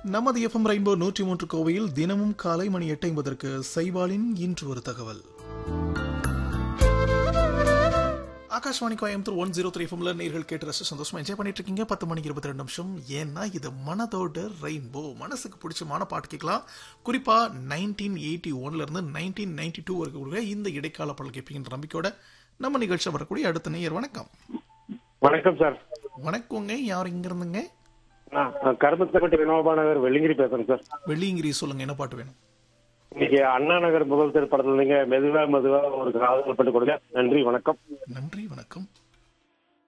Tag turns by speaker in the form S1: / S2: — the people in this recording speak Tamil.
S1: நமது எஃப்எம் ரெயின்போ நூற்றி மூன்று கோவையில் தினமும் காலை மணி எட்டு ஐம்பதற்கு சைபாலின் இன்று ஒரு தகவல் Akashvani Coimbatore one zero three ஃபம்ல நேர்கள் கேட்டு ரசிச்சு சந்தோஷமா என்ஜாய் பண்ணிட்டு இருக்கீங்க பத்து மணிக்கு இருபத்தி ரெண்டு நிமிஷம் ஏன்னா இது மனதோட ரெயின்போ மனசுக்கு பிடிச்சமான பாட்டு கேட்கலாம் குறிப்பா நைன்டீன் எயிட்டி ஒன்ல இருந்து நைன்டீன் நைன்டி டூ வரைக்கும் இந்த இடைக்கால பாடல் கேட்பீங்கன்ற நம்பிக்கையோட நம்ம நிகழ்ச்சியில் வரக்கூடிய அடுத்த நேயர் வணக்கம்
S2: வணக்கம் சார்
S1: வணக்கங்க யார் இங்க இருந்துங்க
S2: நான் கருமத்தப்பட்டி வினோபா நகர் வெள்ளிங்கிரி பேசுறேன் சார்
S1: வெள்ளியங்கிரி சொல்லுங்க என்ன பாட்டு வேணும்
S2: இன்னைக்கு அண்ணா நகர் முதல் திரைப்படத்துல நீங்க மெதுவா மெதுவா ஒரு காதல் பண்ணி கொடுங்க நன்றி வணக்கம்
S1: நன்றி வணக்கம்